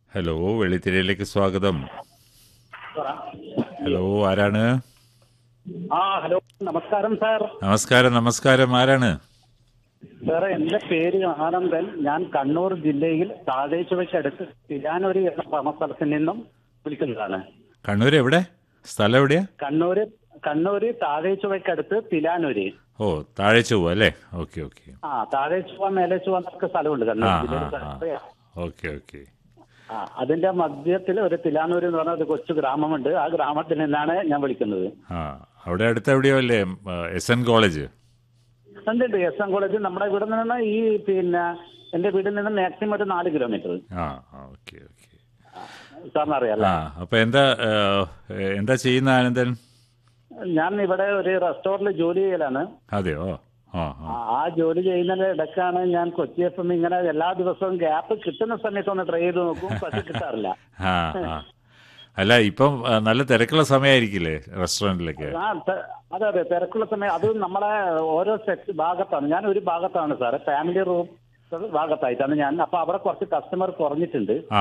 Hello വെള്ളിത്തിരയിലേക്ക് സ്വാഗതം hello ആരാണ് ആ ഹലോ നമസ്കാരം സാർ നമസ്കാരം നമസ്കാരം ആരാണ് സാറേ എന്റെ പേര് ആനന്ദൻ ഞാൻ കണ്ണൂർ ജില്ലയിൽ താഴേച്ചുവയ്ക്കടുത്ത് തിരാനൂരി എന്ന സമസ്ഥലത്തിൽ നിന്നും വിളിക്കുന്നതാണ് കണ്ണൂർ എവിടെ സ്ഥലം എവിടെയാ കണ്ണൂര് കണ്ണൂര് താഴേച്ചുവയ്ക്കടുത്ത് തിലാനൂര് ഓ താഴെ ചൊവ്വ അല്ലേ ഓക്കെ ഓക്കെ ആ താഴേച്ചുവ മേലേച്ചുവ എന്നൊക്കെ സ്ഥലമുണ്ട് ആ കണ്ണൂർ ആ ജില്ലയിൽ ആ അറിയാം. ഓക്കെ ഓക്കെ ആ അതിന്റെ മധ്യത്തിൽ ഒരു തിലാനൂര് എന്ന് പറഞ്ഞ ഒരു കൊച്ചു ഗ്രാമമുണ്ട് ആ ഗ്രാമത്തിൽ നിന്നാണ് ഞാൻ വിളിക്കുന്നത് ആ അവിടെ അടുത്ത് എവിടെയോ അല്ലേ എസ് എൻ കോളേജ് എന്തുണ്ട് എസ് എൻ കോളേജ് നമ്മുടെ ഇവിടെ നിന്ന് ഈ പിന്നെ എന്റെ വീട്ടിൽ നിന്ന് മാക്സിമം ഒരു നാല് കിലോമീറ്റർ ആ ഓക്കെ ഓക്കെ സാറിന് അറിയാം ആ അപ്പൊ എന്താ ആ, എന്താ ചെയ്യുന്ന ആനന്ദൻ ഞാൻ ഇവിടെ ഒരു റെസ്റ്റോറന്റിൽ ജോലി ചെയ്യലാണ് അതെയോ ആ ആ ആ- ആ ജോലി ചെയ്യുന്നതിന്റെ ഇടയ്ക്കാണ് ഞാൻ കൊച്ചി എഫ് എം ഇങ്ങനെ എല്ലാ ദിവസവും ഗ്യാപ്പ് കിട്ടുന്ന സമയത്ത് ഒന്ന് ട്രൈ ചെയ്ത് നോക്കും പക്ഷെ കിട്ടാറില്ല ആ ആ അല്ല ഇപ്പം ആ, നല്ല തിരക്കുള്ള സമയമായിരിക്കില്ലേ റെസ്റ്റോറൻറ്റിലൊക്കെ ആ ത- അതെ അതെ തിരക്കുള്ള സമയം അത് നമ്മളെ ഓരോ സെക്ട് ഭാഗത്താണ് ഞാൻ ഒരു ഭാഗത്താണ് സാറ് ഫാമിലി റൂം ഭാഗത്തായിട്ടാണ് ഞാൻ അപ്പൊ അവിടെ കുറച്ച് കസ്റ്റമർ കുറഞ്ഞിട്ടുണ്ട്